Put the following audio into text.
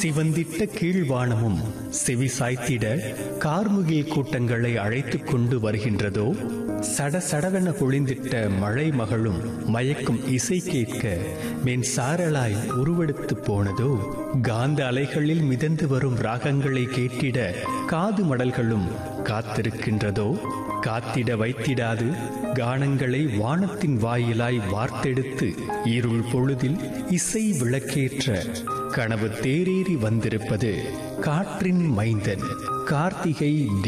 சிவந்திட்ட கீழ்வானமும் செவி சாய்த்திட கார்முகில் கூட்டங்களை அழைத்துக் கொண்டு வருகின்றதோ சட சடவென பொழிந்திட்ட மழை மகளும் மயக்கும் இசை கேட்க மென் சாரலாய் உருவெடுத்து போனதோ காந்த அலைகளில் மிதந்து வரும் ராகங்களை கேட்டிட காது மடல்களும் காத்திருக்கின்றதோ காத்திட வைத்திடாது கானங்களை வானத்தின் வாயிலாய் வார்த்தெடுத்து இருள் பொழுதில் இசை விளக்கேற்ற கனவு தேரேறி வந்திருப்பது காற்றின் மைந்தன் கார்த்திகை